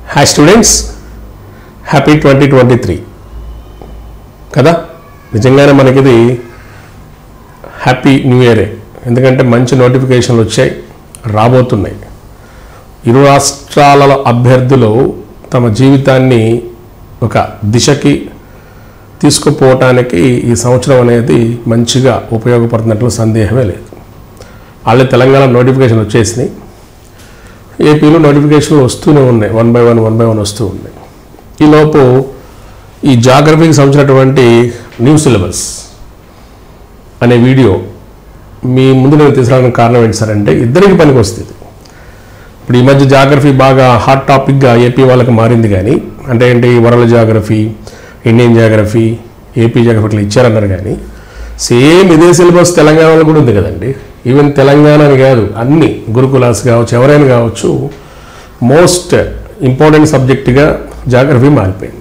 hi students happy twenty twenty three కదా నిజంగానే మనకిది happy new ఇయరే ఎందుకంటే మంచి నోటిఫికేషన్లు వచ్చాయి రాబోతున్నాయి ఇరు రాష్ట్రాల అభ్యర్థులు తమ జీవితాన్ని ఒక దిశకి తీసుకుపోవటానికి ఈ సంవత్సరం అనేది మంచిగా ఉపయోగపడుతున్నట్లు సందేహమే లేదు వాళ్ళే తెలంగాణ నోటిఫికేషన్ వచ్చేసినాయి ఏపీలో నోటిఫికేషన్లు వస్తూనే ఉన్నాయి one by one one by one వస్తూ ఉన్నాయి ఈలోపు ఈ జాగ్రఫీకి సంబంధించినటువంటి న్యూ సిలబస్ అనే వీడియో మీ ముందు నేను తీసుకురావడానికి కారణం ఏంటి సార్ అంటే ఇద్దరికి పనికి వస్తుంది ఇప్పుడు ఈ మధ్య జాగ్రఫీ బాగా హాట్ టాపిక్గా ఏపీ వాళ్ళకి మారింది కానీ అంటే ఏంటి world geography Indian geography AP geography ఇట్లా ఇచ్చారన్నారు కానీ సేమ్ ఇదే సిలబస్ తెలంగాణలో కూడా ఉంది కదండి ఈవెన్ తెలంగాణ అని కాదు అన్ని గురుకులాస్ కావచ్చు ఎవరైనా కావచ్చు మోస్ట్ ఇంపార్టెంట్ సబ్జెక్టుగా జాగ్రఫీ మారిపోయింది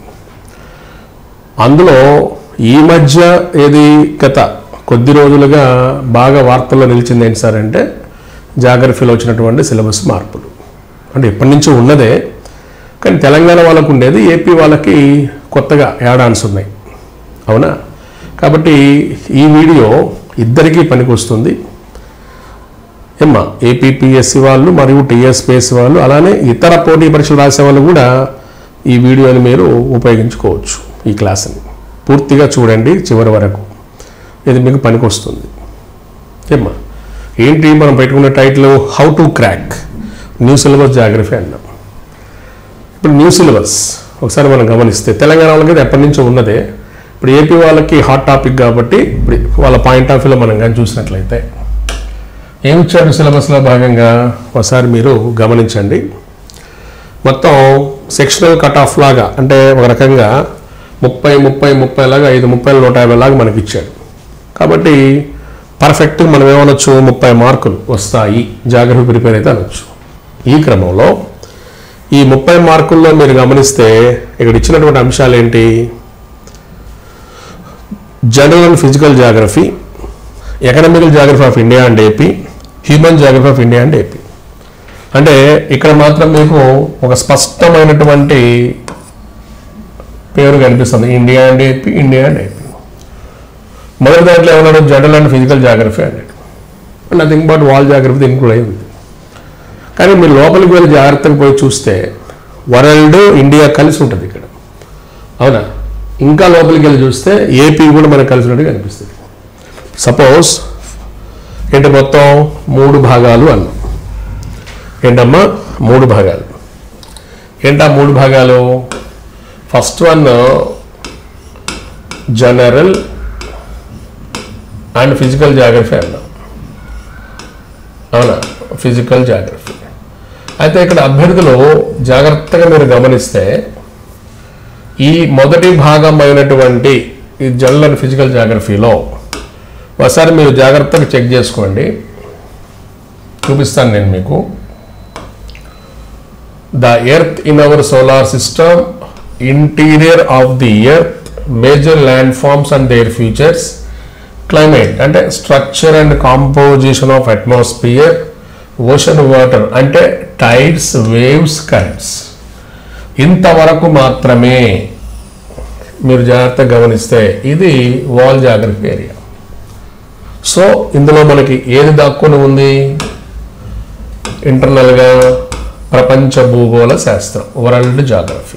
అందులో ఈ మధ్య ఏది గత కొద్ది రోజులుగా బాగా వార్తల్లో నిలిచింది ఏంటి సార్ అంటే జాగ్రఫీలో వచ్చినటువంటి సిలబస్ మార్పులు అంటే ఎప్పటి నుంచో ఉన్నదే కానీ తెలంగాణ వాళ్ళకు ఉండేది ఏపీ వాళ్ళకి కొత్తగా యాడాన్స్ ఉన్నాయి అవునా కాబట్టి ఈ వీడియో ఇద్దరికీ పనికి వస్తుంది ఏమ్మా ఏపీపీఎస్సి వాళ్ళు మరియు టీఎస్పీఎస్సి వాళ్ళు అలానే ఇతర పోటీ పరీక్షలు రాసే వాళ్ళు కూడా ఈ వీడియోని మీరు ఉపయోగించుకోవచ్చు ఈ క్లాస్ని పూర్తిగా చూడండి చివరి వరకు ఇది మీకు పనికి వస్తుంది ఏమ్మా ఏంటి మనం పెట్టుకున్న title how to crack new syllabus geography అన్నాం ఇప్పుడు న్యూ సిలబస్ ఒకసారి మనం గమనిస్తే తెలంగాణ వాళ్ళకి ఇది ఎప్పటి నుంచో ఉన్నదే ఇప్పుడు ఏపీ వాళ్ళకి హాట్ టాపిక్ కాబట్టి ఇప్పుడు వాళ్ళ పాయింట్ ఆఫ్ వ్యూలో మనం కానీ చూసినట్లయితే ఏమి ఇచ్చాడు సిలబస్లో భాగంగా ఒకసారి మీరు గమనించండి మొత్తం సెక్షనల్ కట్ ఆఫ్ లాగా అంటే ఒక రకంగా ముప్పై ముప్పై ముప్పై లాగా ఐదు ముప్పై నూట యాభై లాగా మనకి ఇచ్చాడు కాబట్టి పర్ఫెక్ట్ మనం ఏమనొచ్చు ముప్పై మార్కులు వస్తాయి జాగ్రఫీ ప్రిపేర్ అయితే అనొచ్చు ఈ క్రమంలో ఈ ముప్పై మార్కుల్లో మీరు గమనిస్తే ఇక్కడ ఇచ్చినటువంటి అంశాలు ఏంటి general and physical geography economical geography of India and AP human geography of India and AP అంటే ఇక్కడ మాత్రం మీకు ఒక స్పష్టమైనటువంటి పేరు కనిపిస్తుంది India and AP India and AP మొదటి దాంట్లో ఏమన్నాడు జనరల్ అండ్ ఫిజికల్ జాగ్రఫీ అన్నాడు nothing but world geography include అయి ఉంది కానీ మీరు లోపలికి వెళ్ళి జాగ్రత్తగా పోయి చూస్తే వరల్డ్ ఇండియా కలిసి ఉంటుంది ఇక్కడ అవునా ఇంకా లోపలికి వెళ్ళి చూస్తే ఏపీ కూడా మనకు కలిసి ఉన్నట్టు కనిపిస్తుంది సపోజ్ ఏంటి మొత్తం మూడు భాగాలు అన్నాం ఏంటమ్మా మూడు భాగాలు ఏంటా మూడు భాగాలు first one general and physical geography అన్నాం అవునా ఫిజికల్ జాగ్రఫీ అయితే ఇక్కడ అభ్యర్థులు జాగ్రత్తగా మీరు గమనిస్తే ఈ మొదటి భాగం అయినటువంటి ఈ జనరల్ అండ్ ఫిజికల్ జాగ్రఫీలో ఒకసారి మీరు జాగ్రత్తగా చెక్ చేసుకోండి చూపిస్తాను నేను మీకు the earth in our solar system interior of the earth major landforms and their features climate అంటే structure and composition of atmosphere ocean water అంటే టైడ్స్ వేవ్స్ కరెంట్స్ ఇంతవరకు మాత్రమే మీరు జాగ్రత్తగా గమనిస్తే ఇది వాల్ జాగ్రఫీ ఏరియా సో ఇందులో మనకి ఏది దాక్కుని ఉంది ఇంటర్నల్గా ప్రపంచ భూగోళ శాస్త్రం వరల్డ్ జాగ్రఫీ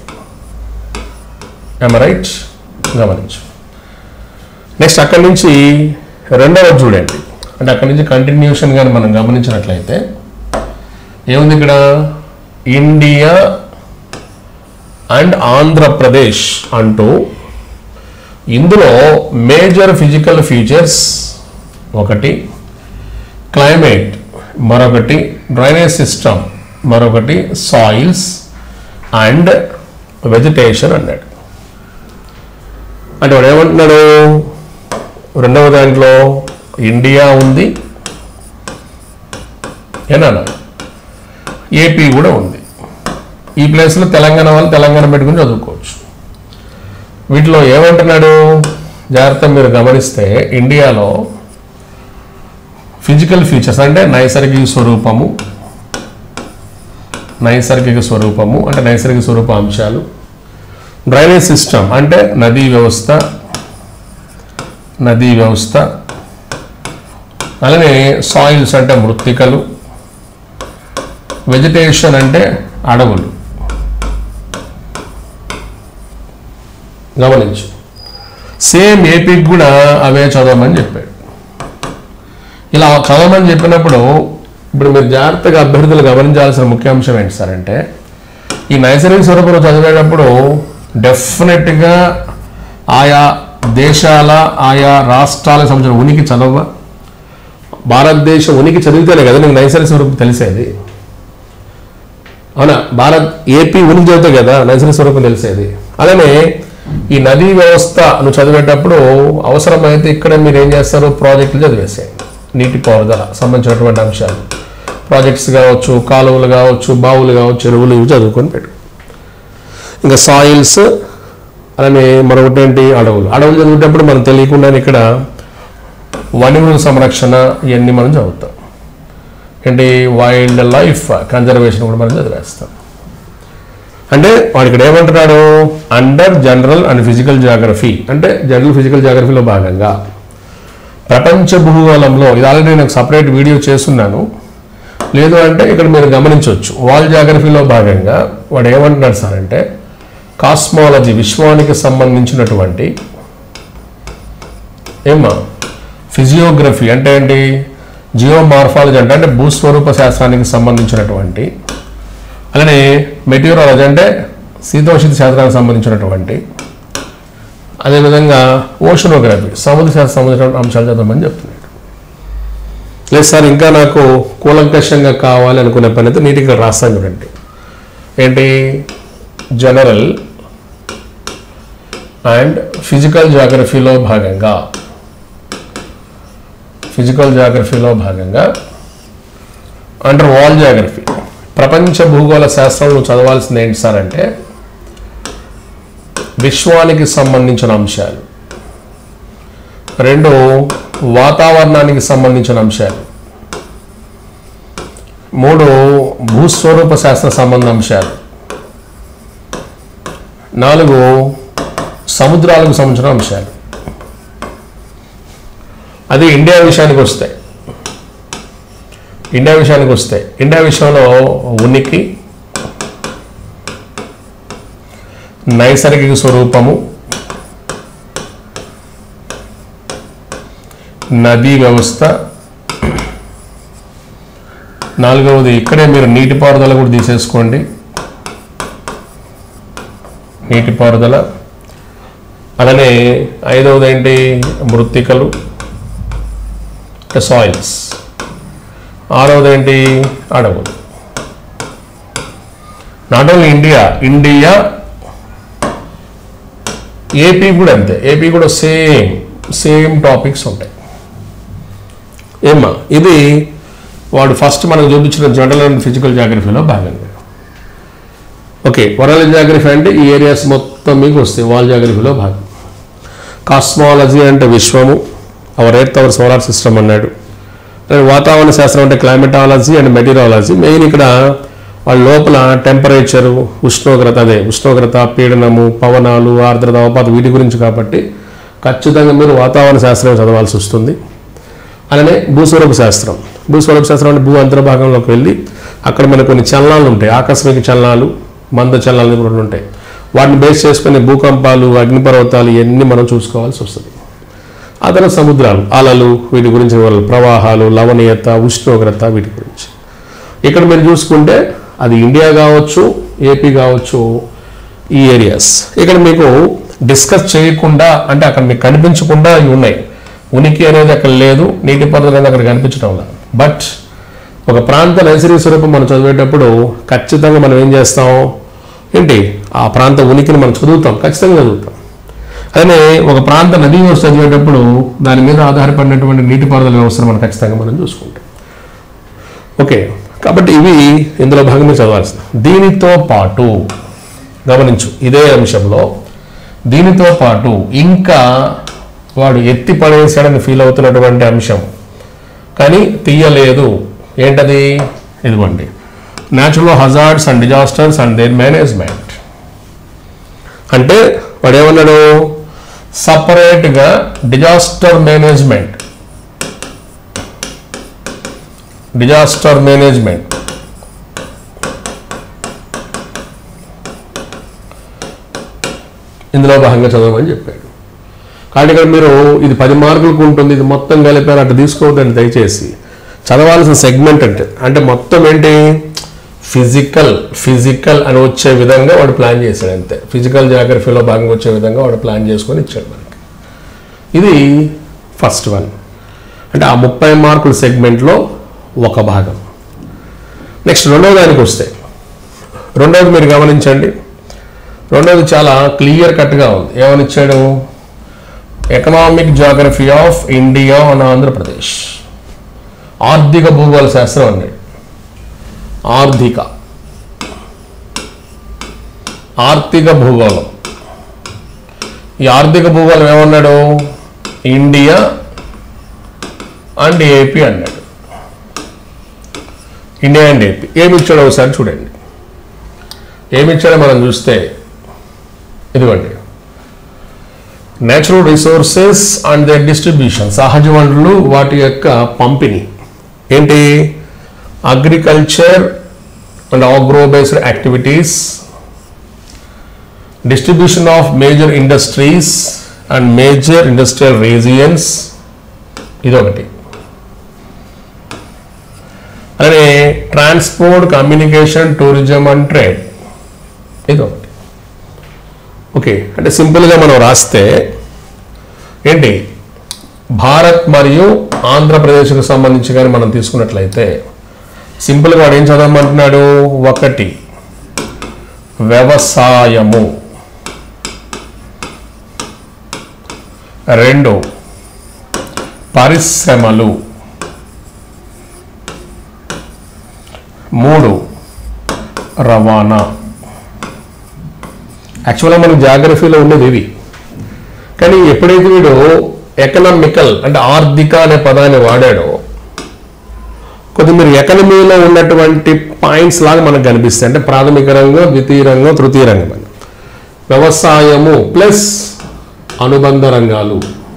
రైట్ గమనించు నెక్స్ట్ అక్కడి నుంచి రెండవది చూడండి అంటే అక్కడి నుంచి కంటిన్యూషన్ కానీ మనం గమనించినట్లయితే ఏముంది ఇక్కడ ఇండియా అండ్ ఆంధ్రప్రదేశ్ అంటూ ఇందులో మేజర్ ఫిజికల్ ఫీచర్స్ ఒకటి క్లైమేట్ మరొకటి డ్రైనేజ్ సిస్టమ్ మరొకటి సాయిల్స్ అండ్ వెజిటేషన్ అన్నాడు అంటే వాడు ఏమంటున్నాడు రెండవ దాంట్లో ఇండియా ఉంది ఏనా ఏపీ కూడా ఉంది ఈ ప్లేస్లో తెలంగాణ వాళ్ళు తెలంగాణ పెట్టుకుని చదువుకోవచ్చు వీటిలో ఏమంటున్నాడు జాగ్రత్త మీరు గమనిస్తే ఇండియాలో ఫిజికల్ ఫీచర్స్ అంటే నైసర్గిక స్వరూపము నైసర్గిక స్వరూపము అంటే నైసర్గిక స్వరూప అంశాలు డ్రైనేజ్ సిస్టమ్ అంటే నదీ వ్యవస్థ నదీ వ్యవస్థ అలానే సాయిల్స్ అంటే మృత్తికలు వెజిటేషన్ అంటే అడవులు గమనించు సేమ్ ఏపీకి కూడా అవే చదవమని చెప్పాడు ఇలా చదవమని చెప్పినప్పుడు ఇప్పుడు మీరు జాగ్రత్తగా అభ్యర్థులు గమనించాల్సిన ముఖ్య అంశం ఏంటి సార్ అంటే ఈ నైసర్గిక స్వరూపం చదివేటప్పుడు డెఫినెట్గా ఆయా దేశాల ఆయా రాష్ట్రాలకు సంబంధించిన ఉనికి చదవ భారతదేశ ఉనికి చదివితేనే కదా నీకు నైసర్గిక స్వరూపం తెలిసేది అవునా భారత్ ఏపీ ఉనికి చదివితే కదా నైసర్గిక స్వరూపం తెలిసేది అలానే ఈ నదీ వ్యవస్థ నువ్వు చదివేటప్పుడు అవసరమైతే ఇక్కడ మీరు ఏం చేస్తారు ప్రాజెక్టులు చదివేసేయండి నీటి పారుదల సంబంధించినటువంటి అంశాలు ప్రాజెక్ట్స్ కావచ్చు కాలువలు కావచ్చు బావులు కావచ్చు చెరువులు ఇవి చదువుకొని పెట్టు ఇంకా సాయిల్స్ అలానే మరొకటి ఏంటి అడవులు అడవులు చదివేటప్పుడు మనం తెలియకుండానే ఇక్కడ వన్యమృగ సంరక్షణ ఇవన్నీ మనం చదువుతాం ఏంటి వైల్డ్ లైఫ్ కన్జర్వేషన్ కూడా మనం చదివేస్తాం అంటే వాడు ఇక్కడ ఏమంటున్నాడు under general and physical geography అంటే జనరల్ ఫిజికల్ జాగ్రఫీలో భాగంగా ప్రపంచ భూగోళంలో ఇది ఆల్రెడీ నేను సపరేట్ వీడియో చేస్తున్నాను లేదు అంటే ఇక్కడ మీరు గమనించవచ్చు వాల్ జాగ్రఫీలో భాగంగా వాడు ఏమంటున్నాడు సార్ అంటే కాస్మాలజీ విశ్వానికి సంబంధించినటువంటి ఏమా ఫిజియోగ్రఫీ అంటే ఏంటి జియోమార్ఫాలజీ అంటే అంటే భూస్వరూప శాస్త్రానికి సంబంధించినటువంటి అలానే మెటీరియాలజీ అంటే శీతోషిత శాస్త్రానికి సంబంధించినటువంటి అదేవిధంగా ఓషనోగ్రఫీ సముద్ర శాస్త్రం సంబంధించిన అంశాలు చదవమని చెప్తున్నాడు లేదు సార్ ఇంకా నాకు కూలంకషంగా కావాలి అనుకునే పని అయితే నీటిగా రాస్తాను చూడండి ఏంటి జనరల్ అండ్ ఫిజికల్ జాగ్రఫీలో భాగంగా ఫిజికల్ జాగ్రఫీలో భాగంగా అండర్ వాల్ జాగ్రఫీ ప్రపంచ భూగోళ శాస్త్రం నువ్వు చదవాల్సింది ఏంటి సార్ అంటే విశ్వానికి సంబంధించిన అంశాలు రెండు వాతావరణానికి సంబంధించిన అంశాలు మూడు భూస్వరూప శాస్త్ర సంబంధ అంశాలు నాలుగు సముద్రాలకు సంబంధించిన అంశాలు అది ఇండియా విషయానికి వస్తాయి ఇండియా విషయానికి వస్తే ఇండియా విషయంలో ఉనికి నైసర్గిక స్వరూపము నదీ వ్యవస్థ నాలుగవది ఇక్కడే మీరు నీటిపారుదల కూడా తీసేసుకోండి నీటిపారుదల అలానే ఐదవది ఏంటి మృత్తికలు సాయిల్స్ ఆరవది ఏంటి అడవులు not only India India AP కూడా అంతే ఏపీ కూడా సేమ్ సేమ్ టాపిక్స్ ఉంటాయి ఏమ్మా ఇది వాడు ఫస్ట్ మనకు చూపించిన జనరల్ అండ్ ఫిజికల్ జాగ్రఫీలో భాగంగా ఓకే వరల్డ్ జాగ్రఫీ అంటే ఈ ఏరియాస్ మొత్తం మీకు వస్తాయి వాల్ జాగ్రఫీలో భాగం కాస్మాలజీ అంటే విశ్వము our earth our solar system అన్నాడు అండ్ వాతావరణ శాస్త్రం అంటే క్లైమటాలజీ అండ్ మెటీరియాలజీ మెయిన్ ఇక్కడ వాళ్ళ లోపల టెంపరేచరు ఉష్ణోగ్రత అదే ఉష్ణోగ్రత పీడనము పవనాలు ఆర్ద్రత అవపాత వీటి గురించి కాబట్టి ఖచ్చితంగా మీరు వాతావరణ శాస్త్రం చదవాల్సి వస్తుంది అలానే భూస్వరూప శాస్త్రం భూస్వరూప శాస్త్రం అంటే భూ అంతర్భాగంలోకి వెళ్ళి అక్కడ మనకు కొన్ని చలనాలు ఉంటాయి ఆకస్మిక చలనాలు మంద చలనాలు కూడా ఉంటాయి వాటిని బేస్ చేసుకుని భూకంపాలు అగ్నిపర్వతాలు ఇవన్నీ మనం చూసుకోవాల్సి వస్తుంది ఆ తర్వాత సముద్రాలు అలలు వీటి గురించి వాళ్ళ ప్రవాహాలు లవణీయత ఉష్ణోగ్రత వీటి గురించి ఇక్కడ మీరు చూసుకుంటే అది ఇండియా కావచ్చు ఏపీ కావచ్చు ఈ ఏరియాస్ ఇక్కడ మీకు డిస్కస్ చేయకుండా అంటే అక్కడ మీకు కనిపించకుండా ఇవి ఉన్నాయి ఉనికి అనేది అక్కడ లేదు నీటి పారుదల అనేది అక్కడ కనిపించడం లేదు బట్ ఒక ప్రాంత నైసర్గిక స్వరూపం మనం చదివేటప్పుడు ఖచ్చితంగా మనం ఏం చేస్తాం ఏంటి ఆ ప్రాంత ఉనికిని మనం చదువుతాం ఖచ్చితంగా చదువుతాం అదే ఒక ప్రాంత నదీ వ్యవస్థ చదివేటప్పుడు దాని మీద ఆధారపడినటువంటి నీటిపారుదల వ్యవస్థను మనం ఖచ్చితంగా మనం చూసుకుంటాం ఓకే కాబట్టి ఇవి ఇందులో భాగంగా చదవాల్సింది దీనితో పాటు గమనించు ఇదే అంశంలో దీనితో పాటు ఇంకా వాడు ఎత్తి పడేసాడని ఫీల్ అవుతున్నటువంటి అంశం కానీ తీయలేదు ఏంటది ఇదిగోండి natural hazards and disasters and their management అంటే వాడు ఏమన్నాడు సపరేట్గా డిజాస్టర్ మేనేజ్మెంట్ డిజాస్టర్ మేనేజ్మెంట్ ఇందులో భాగంగా చదవమని చెప్పాడు కాబట్టి ఇక్కడ మీరు ఇది పది మార్కులకు ఉంటుంది ఇది మొత్తం కలిపారు అట్లా తీసుకోవద్దండి దయచేసి చదవాల్సిన సెగ్మెంట్ అంటే అంటే మొత్తం ఏంటి ఫిజికల్ ఫిజికల్ అని వచ్చే విధంగా వాడు ప్లాన్ చేశాడు అంతే ఫిజికల్ జాగ్రఫీలో భాగంగా వచ్చే విధంగా వాడు ప్లాన్ చేసుకొని ఇచ్చాడు మనకి ఇది ఫస్ట్ వన్ అంటే ఆ ముప్పై మార్కుల సెగ్మెంట్లో ఒక భాగం నెక్స్ట్ రెండవ దానికి వస్తే రెండవది మీరు గమనించండి రెండవది చాలా క్లియర్ కట్గా ఉంది ఏమని ఇచ్చాడు economic geography of India and Andhra Pradesh ఆర్థిక భూగోళ శాస్త్రం అన్నాడు ఆర్థిక ఆర్థిక భూగోళం ఈ ఆర్థిక భూగోళం ఏమన్నాడు ఇండియా అండ్ ఏపీ అన్నాడు ఇండియా అండ్ ఏపీ ఏమి ఇచ్చాడో ఒకసారి చూడండి ఏమి ఇచ్చాడో మనం చూస్తే ఇదిగోండి natural resources and the distribution సహజ వనరులు వాటి యొక్క పంపిణీ ఏంటి agriculture and agro based activities distribution of major industries and major industrial regions ఇదొకటి అలానే transport communication tourism and trade ఇదొకటి ఓకే అంటే సింపుల్గా మనం రాస్తే ఏంటి భారత్ మరియు ఆంధ్రప్రదేశ్కు సంబంధించి కానీ మనం తీసుకున్నట్లయితే సింపుల్గా వాడు ఏం చదవమంటున్నాడు ఒకటి వ్యవసాయము రెండు పరిశ్రమలు మూడు రవాణా యాక్చువల్గా మనకు జాగ్రఫీలో ఉండేది ఇవి కానీ ఎప్పుడైతే వీడు ఎకనామికల్ అంటే ఆర్థిక అనే పదాన్ని వాడాడో కొద్దిగా మీరు ఎకనమీలో ఉన్నటువంటి పాయింట్స్ లాగా మనకు కనిపిస్తాయి అంటే ప్రాథమిక రంగం ద్వితీయ రంగం తృతీయ రంగం అని వ్యవసాయము ప్లస్ అనుబంధ రంగాలు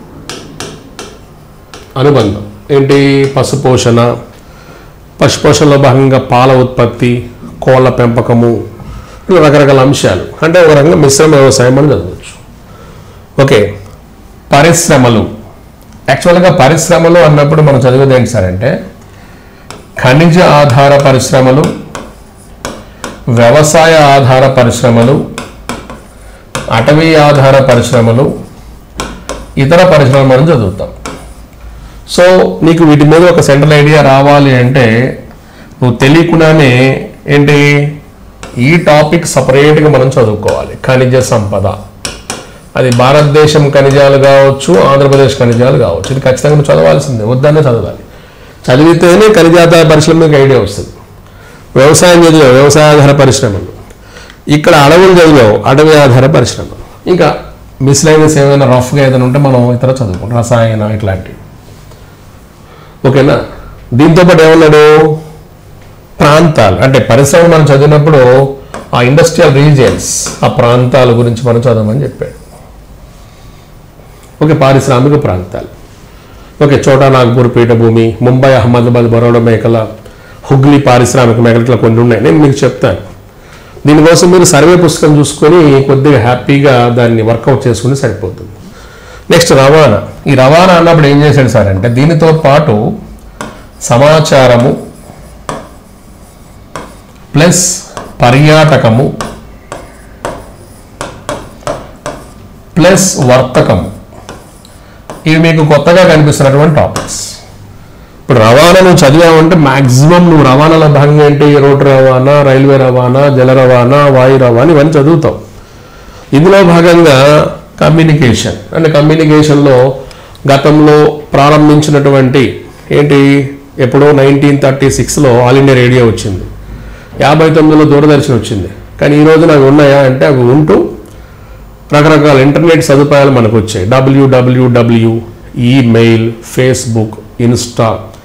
అనుబంధం ఏంటి పశుపోషణ పశుపోషణలో భాగంగా పాల ఉత్పత్తి కోళ్ళ పెంపకము ఇలా రకరకాల అంశాలు అంటే ఒక రంగం మిశ్రమ వ్యవసాయం అని చదవచ్చు ఓకే పరిశ్రమలు యాక్చువల్గా పరిశ్రమలు అన్నప్పుడు మనం చదివేది ఏంటి సార్ అంటే ఖనిజ ఆధార పరిశ్రమలు వ్యవసాయ ఆధార పరిశ్రమలు అటవీ ఆధార పరిశ్రమలు ఇతర పరిశ్రమలు మనం చదువుతాం సో నీకు వీటి మీద ఒక సెంట్రల్ ఐడియా రావాలి అంటే నువ్వు తెలియకుండానే ఏంటి ఈ టాపిక్ సపరేట్గా మనం చదువుకోవాలి ఖనిజ సంపద అది భారతదేశం ఖనిజాలు కావచ్చు ఆంధ్రప్రదేశ్ ఖనిజాలు కావచ్చు ఇది ఖచ్చితంగా నువ్వు చదవాల్సిందే వద్దనే చదవాలి చదివితేనే ఖనిజాధార పరిశ్రమ మీకు ఐడియా వస్తుంది వ్యవసాయం చదివావు వ్యవసాయాధార పరిశ్రమలు ఇక్కడ అడవులు చదివావు అడవి ఆధార పరిశ్రమలు ఇంకా మిస్లైనస్ ఏమైనా రఫ్గా ఏదైనా ఉంటే మనం ఇతర చదువుకుంటాం రసాయన ఇట్లాంటివి ఓకేనా దీంతో పాటు ఏమన్నాడు ప్రాంతాలు అంటే పరిశ్రమ మనం చదివినప్పుడు ఆ ఇండస్ట్రియల్ రీజియన్స్ ఆ ప్రాంతాల గురించి మనం చదవమని చెప్పాడు ఓకే పారిశ్రామిక ప్రాంతాలు ఓకే చోటా నాగ్పూర్ పీఠభూమి ముంబై అహ్మదాబాద్ బరోడా మేకల హుగ్లీ పారిశ్రామిక మేకలు ఇట్లా కొన్ని ఉన్నాయి నేను మీకు చెప్తాను దీనికోసం మీరు సర్వే పుస్తకం చూసుకొని కొద్దిగా హ్యాపీగా దాన్ని వర్కౌట్ చేసుకుని సరిపోతుంది నెక్స్ట్ రవాణా ఈ రవాణా అన్నప్పుడు ఏం చేశాడు సార్ అంటే దీనితో పాటు సమాచారము ప్లస్ పర్యాటకము ప్లస్ వర్తకము ఇవి మీకు కొత్తగా కనిపిస్తున్నటువంటి టాపిక్స్ ఇప్పుడు రవాణా నువ్వు చదివావంటే మాక్సిమం నువ్వు రవాణాలో భాగంగా ఏంటి రోడ్డు రవాణా రైల్వే రవాణా జల రవాణా వాయు రవాణా ఇవన్నీ చదువుతావు ఇందులో భాగంగా కమ్యూనికేషన్ అంటే కమ్యూనికేషన్లో గతంలో ప్రారంభించినటువంటి ఏంటి ఎప్పుడో నైన్టీన్ థర్టీ సిక్స్లో ఆల్ ఇండియా రేడియో వచ్చింది యాభై తొమ్మిదిలో దూరదర్శన్ వచ్చింది కానీ ఈ రోజున అవి ఉన్నాయా అంటే అవి ఉంటూ రకరకాల ఇంటర్నెట్ సదుపాయాలు మనకు వచ్చాయి WWW email Facebook Insta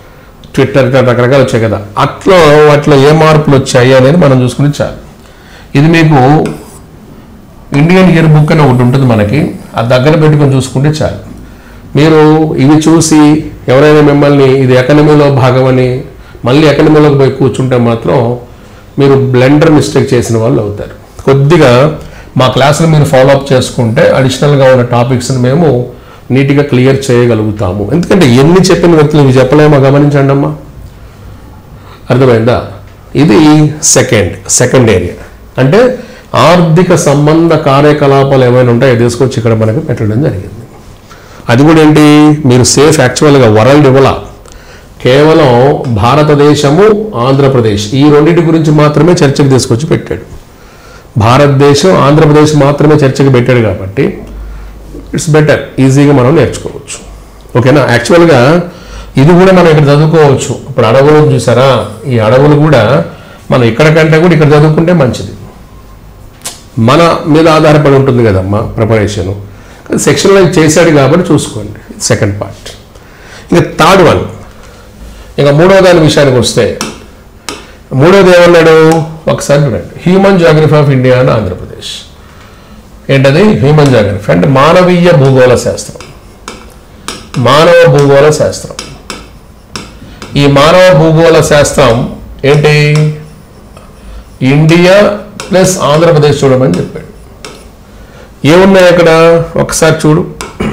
Twitter ఇట్లా రకరకాలు వచ్చాయి కదా అట్లా వాటిలో ఏ మార్పులు వచ్చాయి అనేది మనం చూసుకుని చాలు ఇది మీకు ఇండియన్ ఇయర్ బుక్ అని ఒకటి ఉంటుంది మనకి అది దగ్గర పెట్టుకొని చూసుకుంటే చాలు మీరు ఇవి చూసి ఎవరైనా మిమ్మల్ని ఇది ఎకనమీలో భాగమని మళ్ళీ ఎకనమీలోకి పోయి కూర్చుంటే మాత్రం మీరు బ్లెండర్ మిస్టేక్ చేసిన వాళ్ళు అవుతారు కొద్దిగా మా క్లాసులు మీరు ఫాలో అప్ చేసుకుంటే అడిషనల్గా ఉన్న టాపిక్స్ని మేము నీట్గా క్లియర్ చేయగలుగుతాము ఎందుకంటే ఎన్ని చెప్పిన వ్యక్తులు ఇవి చెప్పలేమో గమనించండి అమ్మా అర్థమైందా ఇది సెకండ్ సెకండ్ ఏరియా అంటే ఆర్థిక సంబంధ కార్యకలాపాలు ఏమైనా ఉంటాయో తీసుకొచ్చి ఇక్కడ మనకి పెట్టడం జరిగింది అది కూడా ఏంటి మీరు సేఫ్ యాక్చువల్గా వరల్డ్ ఇవ్వాల కేవలం భారతదేశము ఆంధ్రప్రదేశ్ ఈ రెండింటి గురించి మాత్రమే చర్చకు తీసుకొచ్చి పెట్టాడు భారతదేశం ఆంధ్రప్రదేశ్ మాత్రమే చర్చకు పెట్టాడు కాబట్టి ఇట్స్ బెటర్ ఈజీగా మనం నేర్చుకోవచ్చు ఓకేనా యాక్చువల్గా ఇది కూడా మనం ఇక్కడ చదువుకోవచ్చు ఇప్పుడు అడవులు చూసారా ఈ అడవులు కూడా మనం ఇక్కడ కంటే కూడా ఇక్కడ చదువుకుంటే మంచిది మన మీద ఆధారపడి ఉంటుంది కదమ్మా ప్రిపరేషన్ సెక్షన్ లైన్ చేశాడు కాబట్టి చూసుకోండి సెకండ్ పార్ట్ ఇంకా థర్డ్ వన్ ఇంకా మూడో దాని విషయానికి వస్తే మూడోది ఏమన్నాడు ఒకసారి చూడండి హ్యూమన్ జాగ్రఫీ ఆఫ్ ఇండియా అని ఆంధ్రప్రదేశ్ ఏంటది హ్యూమన్ జాగ్రఫీ అంటే మానవీయ భూగోళ శాస్త్రం మానవ భూగోళ శాస్త్రం ఈ మానవ భూగోళ శాస్త్రం ఏంటి ఇండియా ప్లస్ ఆంధ్రప్రదేశ్ చూడమని చెప్పాడు ఏమున్నాయి అక్కడ ఒకసారి చూడు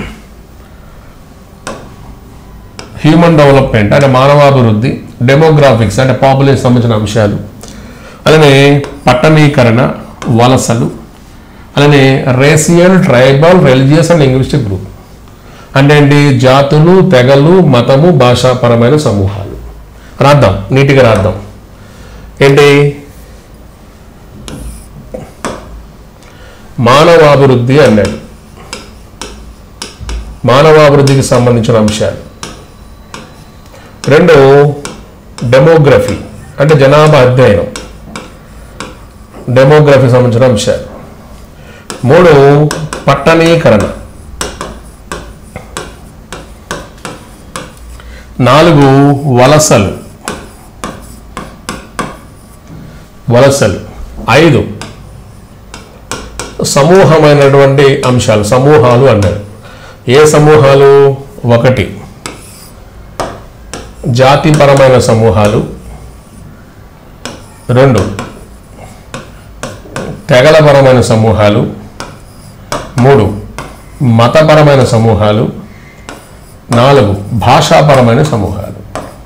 హ్యూమన్ డెవలప్మెంట్ అంటే మానవాభివృద్ధి డెమోగ్రాఫిక్స్ అంటే పాపులేషన్ సంబంధించిన అంశాలు అలానే పట్టణీకరణ వలసలు అలానే racial tribal religious and linguistic group అంటే ఏంటి జాతులు తెగలు మతము భాషాపరమైన సమూహాలు రాద్దాం నీట్గా రాద్దాం ఏంటి మానవాభివృద్ధి అన్నాడు మానవాభివృద్ధికి సంబంధించిన అంశాలు రెండు డెమోగ్రఫీ అంటే జనాభా అధ్యయనం డెమోగ్రఫీ సంబంధించిన అంశాలు మూడు పట్టణీకరణ నాలుగు వలసలు వలసలు ఐదు సమూహమైనటువంటి అంశాలు సమూహాలు అన్నారు ఏ సమూహాలు ఒకటి జాతిపరమైన సమూహాలు రెండు తెగలపరమైన సమూహాలు మూడు మతపరమైన సమూహాలు నాలుగు భాషాపరమైన సమూహాలు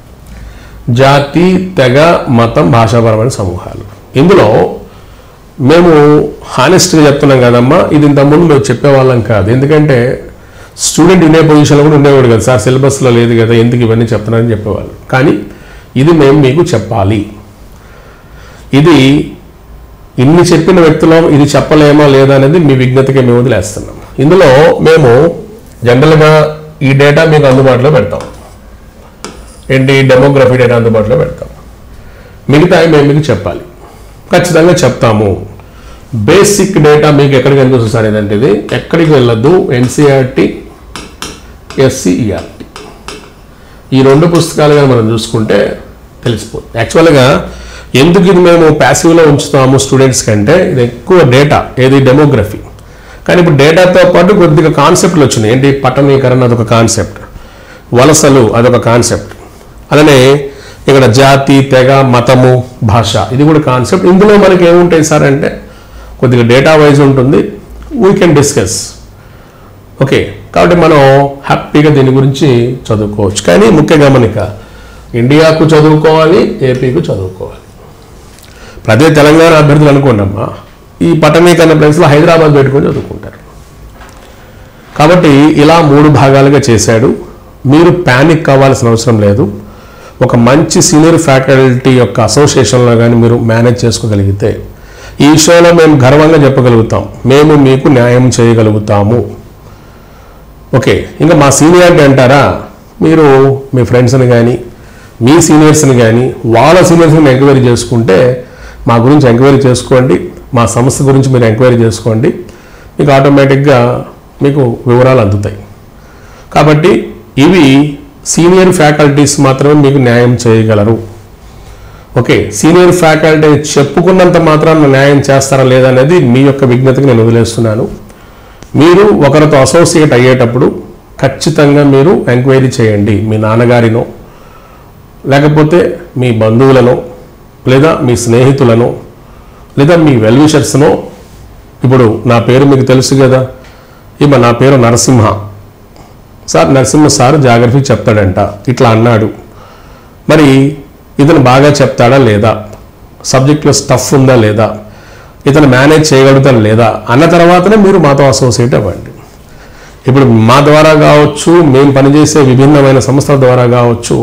జాతి తెగ మతం భాషాపరమైన సమూహాలు ఇందులో మేము హానెస్ట్గా చెప్తున్నాం కదమ్మా ఇది ఇంతకుముందు మేము చెప్పేవాళ్ళం కాదు ఎందుకంటే స్టూడెంట్ వినే పొజిషన్లో కూడా ఉండేవాడు కదా సార్ సిలబస్లో లేదు కదా ఎందుకు ఇవన్నీ చెప్తున్నారని చెప్పేవాళ్ళు కానీ ఇది మేము మీకు చెప్పాలి ఇది ఇన్ని చెప్పిన వ్యక్తులు ఇది చెప్పలేమా లేదా అనేది మీ విజ్ఞతకి మేము వదిలేస్తున్నాం ఇందులో మేము జనరల్గా ఈ డేటా మీకు అందుబాటులో పెడతాం ఏంటి డెమోగ్రఫీ డేటా అందుబాటులో పెడతాం మిగతా మేము మీకు చెప్పాలి ఖచ్చితంగా చెప్తాము బేసిక్ డేటా మీకు ఎక్కడికి కనిపిస్తుంది సార్ ఏదంటే ఇది ఎక్కడికి వెళ్ళొద్దు ఎన్సీఆర్టీ ఎస్సీఈఆర్టీ ఈ రెండు పుస్తకాలు కానీ మనం చూసుకుంటే తెలిసిపోతుంది యాక్చువల్గా ఎందుకు ఇది మేము ప్యాసివ్లో ఉంచుతాము స్టూడెంట్స్ కంటే ఇది ఎక్కువ డేటా ఏది డెమోగ్రఫీ కానీ ఇప్పుడు డేటాతో పాటు కొద్దిగా కాన్సెప్ట్లు వచ్చినాయి ఏంటి పట్టణీకరణ అదొక కాన్సెప్ట్ వలసలు అదొక కాన్సెప్ట్ అలానే ఇక్కడ జాతి తెగ మతము భాష ఇది కూడా కాన్సెప్ట్ ఇందులో మనకి ఏముంటాయి సార్ అంటే కొద్దిగా డేటా వైజ్ ఉంటుంది వీ కెన్ డిస్కస్ ఓకే కాబట్టి మనం హ్యాపీగా దీని గురించి చదువుకోవచ్చు కానీ ముఖ్య గమనిక ఇండియాకు చదువుకోవాలి ఏపీకు చదువుకోవాలి ఇప్పుడు అదే తెలంగాణ అభ్యర్థులు అనుకోండి అమ్మా ఈ పట్టణీకరణ ప్లేస్లో హైదరాబాద్ పెట్టుకొని చదువుకుంటారు కాబట్టి ఇలా మూడు భాగాలుగా చేశాడు మీరు ప్యానిక్ కావాల్సిన అవసరం లేదు ఒక మంచి సీనియర్ ఫ్యాకల్టీ యొక్క అసోసియేషన్లో కానీ మీరు మేనేజ్ చేసుకోగలిగితే ఈ విషయంలో మేము గర్వంగా చెప్పగలుగుతాం మేము మీకు న్యాయం చేయగలుగుతాము ఓకే ఇంకా మా సీనియారిటీ అంటారా మీరు మీ ఫ్రెండ్స్ని కానీ మీ సీనియర్స్ని కానీ వాళ్ళ సీనియర్స్ని ఎంక్వైరీ చేసుకుంటే మా గురించి ఎంక్వైరీ చేసుకోండి మా సంస్థ గురించి మీరు ఎంక్వైరీ చేసుకోండి మీకు ఆటోమేటిక్గా మీకు వివరాలు అందుతాయి కాబట్టి ఇవి సీనియర్ ఫ్యాకల్టీస్ మాత్రమే మీకు న్యాయం చేయగలరు ఓకే సీనియర్ ఫ్యాకల్టీ చెప్పుకున్నంత మాత్రాన న్యాయం చేస్తారా లేదా అనేది మీ యొక్క విజ్ఞతకి నేను వదిలేస్తున్నాను మీరు ఒకరితో అసోసియేట్ అయ్యేటప్పుడు ఖచ్చితంగా మీరు ఎంక్వైరీ చేయండి మీ నాన్నగారినో లేకపోతే మీ బంధువులను లేదా మీ స్నేహితులను లేదా మీ వెల్విషర్స్నో ఇప్పుడు నా పేరు మీకు తెలుసు కదా ఇమ్మ నా పేరు Narasimha sir Narasimha sir geography చెప్తాడంట ఇట్లా అన్నాడు మరి ఇతను బాగా చెప్తాడా లేదా సబ్జెక్ట్లో స్టఫ్ ఉందా లేదా ఇతను మేనేజ్ చేయగలుగుతాడా లేదా అన్న తర్వాతనే మీరు మాతో అసోసియేట్ అవ్వండి ఇప్పుడు మా ద్వారా కావచ్చు మేము పనిచేసే విభిన్నమైన సంస్థల ద్వారా కావచ్చు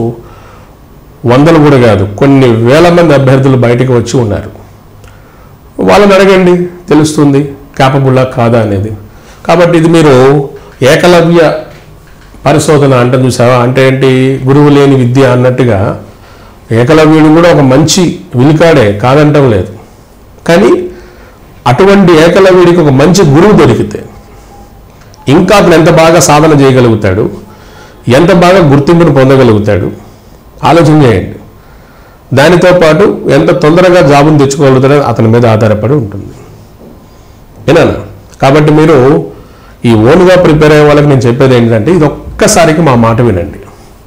వందలు కూడా కాదు కొన్ని వేల మంది అభ్యర్థులు బయటకు వచ్చి ఉన్నారు వాళ్ళని అడగండి తెలుస్తుంది క్యాపబుల్లా కాదా అనేది కాబట్టి ఇది మీరు ఏకలవ్య పరిశోధన అంటే చూసావా అంటే ఏంటి గురువు లేని విద్య అన్నట్టుగా ఏకలవ్యుడు కూడా ఒక మంచి విలికాడే కాదంటం లేదు కానీ అటువంటి ఏకలవ్యుడికి ఒక మంచి గురువు దొరికితే ఇంకా అతను ఎంత బాగా సాధన చేయగలుగుతాడు ఎంత బాగా గుర్తింపును పొందగలుగుతాడు ఆలోచన చేయండి దానితో పాటు ఎంత తొందరగా జాబును తెచ్చుకోగలుగుతాడో అతని మీద ఆధారపడి ఉంటుంది ఏనా కాబట్టి మీరు ఈ ఓన్గా ప్రిపేర్ అయ్యే వాళ్ళకి నేను చెప్పేది ఏంటంటే ఇది ఒక్కసారికి మా మాట వినండి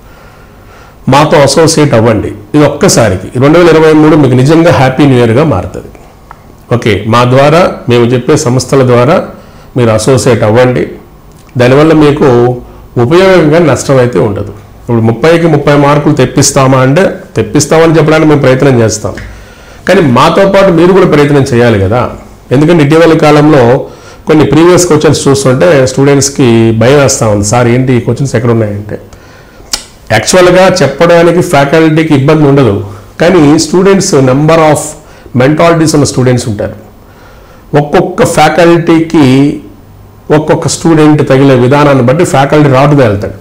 మాతో అసోసియేట్ అవ్వండి ఇది ఒక్కసారికి రెండు వేల ఇరవై మూడు మీకు నిజంగా హ్యాపీ న్యూ ఇయర్గా మారుతుంది ఓకే మా ద్వారా మేము చెప్పే సంస్థల ద్వారా మీరు అసోసియేట్ అవ్వండి దానివల్ల మీకు ఉపయోగంగా నష్టం అయితే ఉండదు ఇప్పుడు ముప్పైకి ముప్పై మార్కులు తెప్పిస్తామా అంటే తెప్పిస్తామని చెప్పడానికి మేము ప్రయత్నం చేస్తాం కానీ మాతో పాటు మీరు కూడా ప్రయత్నం చేయాలి కదా ఎందుకంటే ఇటీవల కాలంలో కొన్ని ప్రీవియస్ క్వశ్చన్స్ చూస్తుంటే స్టూడెంట్స్కి భయం వేస్తూ ఉంది సార్ ఏంటి ఈ క్వశ్చన్స్ ఎక్కడ ఉన్నాయంటే యాక్చువల్గా చెప్పడానికి ఫ్యాకల్టీకి ఇబ్బంది ఉండదు కానీ స్టూడెంట్స్ నెంబర్ ఆఫ్ మెంటాలిటీస్ ఉన్న స్టూడెంట్స్ ఉంటారు ఒక్కొక్క ఫ్యాకల్టీకి ఒక్కొక్క స్టూడెంట్ తగిలే విధానాన్ని బట్టి ఫ్యాకల్టీ రాటుగా వెళ్తాడు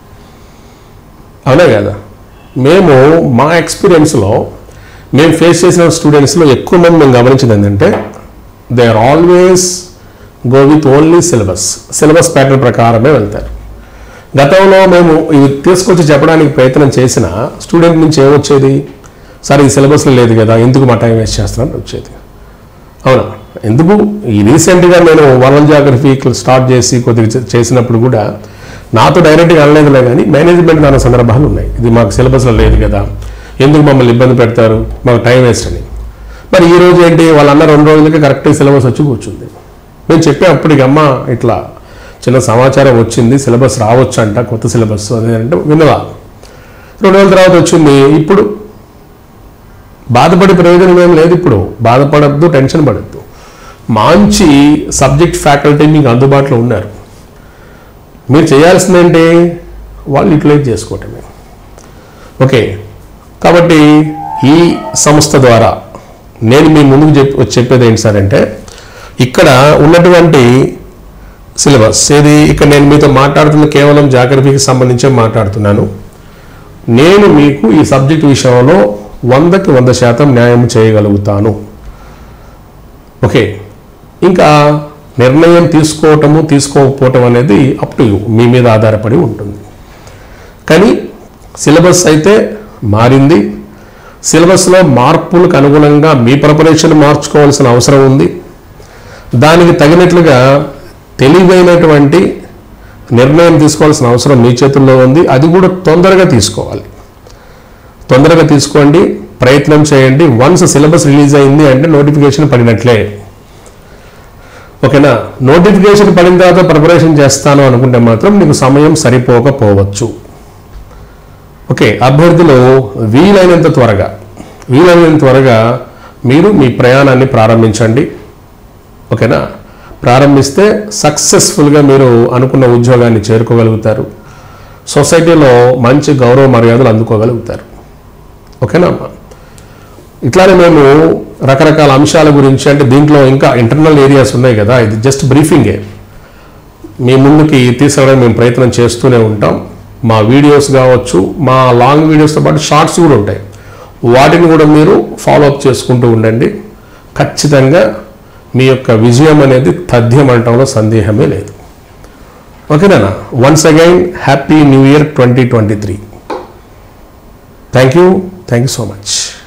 అవునా కదా మేము మా ఎక్స్పీరియన్స్లో మేము ఫేస్ చేసిన స్టూడెంట్స్లో ఎక్కువ మంది మేము గమనించింది ఏంటంటే they are always go with only syllabus syllabus pattern ప్రకారమే వెళ్తారు గతంలో మేము ఇవి తీసుకొచ్చి చెప్పడానికి ప్రయత్నం చేసిన స్టూడెంట్ నుంచి ఏమొచ్చేది సార్ ఈ సిలబస్లో లేదు కదా ఎందుకు మా టైం వేస్ట్ చేస్తున్నాను వచ్చేది అవునా ఎందుకు ఈ రీసెంట్గా నేను వరల్డ్ జాగ్రఫీ స్టార్ట్ చేసి కొద్దిగా చే- చేసినప్పుడు కూడా నాతో డైరెక్ట్గా అనలేదులే కానీ మేనేజ్మెంట్ అన్న సందర్భాలు ఉన్నాయి ఇది మాకు సిలబస్లో లేదు కదా ఎందుకు మమ్మల్ని ఇబ్బంది పెడతారు మాకు టైం వేస్ట్ అని మరి ఈ రోజు ఏంటి వాళ్ళన్న రెండు రోజులకి కరెక్ట్ సిలబస్ వచ్చి కూర్చుంది మేము చెప్పే అప్పటికి అమ్మ ఇట్లా చిన్న సమాచారం వచ్చింది సిలబస్ రావచ్చు అంట కొత్త సిలబస్ అది అంటే విన్నదా రెండు రోజుల తర్వాత వచ్చింది ఇప్పుడు బాధపడే ప్రయోజనం ఏం లేదు ఇప్పుడు బాధపడద్దు టెన్షన్ పడద్దు మంచి సబ్జెక్ట్ ఫ్యాకల్టీ మీకు అందుబాటులో ఉన్నారు మీరు చేయాల్సింది ఏంటి వాళ్ళు యూటిలైజ్ చేసుకోవటమే ఓకే కాబట్టి ఈ సంస్థ ద్వారా నేను మీ ముందుకు చెప్ చెప్పేది ఏంటి సార్ అంటే ఇక్కడ ఉన్నటువంటి సిలబస్ ఏది ఇక్కడ నేను మీతో మాట్లాడుతున్న కేవలం జాగ్రఫీకి సంబంధించే మాట్లాడుతున్నాను నేను మీకు ఈ సబ్జెక్ట్ విషయంలో వందకి వంద శాతం న్యాయం చేయగలుగుతాను ఓకే ఇంకా నిర్ణయం తీసుకోవటము తీసుకోకపోవటం అనేది అప్ టు యూ మీ మీద ఆధారపడి ఉంటుంది కానీ సిలబస్ అయితే మారింది సిలబస్లో మార్పులకు అనుగుణంగా మీ ప్రిపరేషన్ మార్చుకోవాల్సిన అవసరం ఉంది దానికి తగినట్లుగా తెలివైనటువంటి నిర్ణయం తీసుకోవాల్సిన అవసరం మీ చేతుల్లో ఉంది అది కూడా తొందరగా తీసుకోవాలి తొందరగా తీసుకోండి ప్రయత్నం చేయండి వన్స్ సిలబస్ రిలీజ్ అయింది అంటే నోటిఫికేషన్ పడినట్లే ఓకేనా నోటిఫికేషన్ పడిన తర్వాత ప్రిపరేషన్ చేస్తాను అనుకుంటే మాత్రం నీకు సమయం సరిపోకపోవచ్చు ఓకే అభ్యర్థులు వీలైనంత త్వరగా వీలైనంత త్వరగా మీరు మీ ప్రయాణాన్ని ప్రారంభించండి ఓకేనా ప్రారంభిస్తే సక్సెస్ఫుల్గా మీరు అనుకున్న ఉద్యోగాన్ని చేరుకోగలుగుతారు సొసైటీలో మంచి గౌరవ మర్యాదలు అందుకోగలుగుతారు ఓకేనా అమ్మా ఇట్లానే మేము రకరకాల అంశాల గురించి అంటే దీంట్లో ఇంకా ఇంటర్నల్ ఏరియాస్ ఉన్నాయి కదా ఇది జస్ట్ బ్రీఫింగే మీ ముందుకి తీసుకురావడానికి మేము ప్రయత్నం చేస్తూనే ఉంటాం మా వీడియోస్ కావచ్చు మా లాంగ్ వీడియోస్తో పాటు షార్ట్స్ కూడా ఉంటాయి వాటిని కూడా మీరు ఫాలో అప్ చేసుకుంటూ ఉండండి ఖచ్చితంగా మీ యొక్క విజయం అనేది తథ్యం అనటంలో సందేహమే లేదు ఓకేనా once again happy new year twenty twenty three thank you thank you so much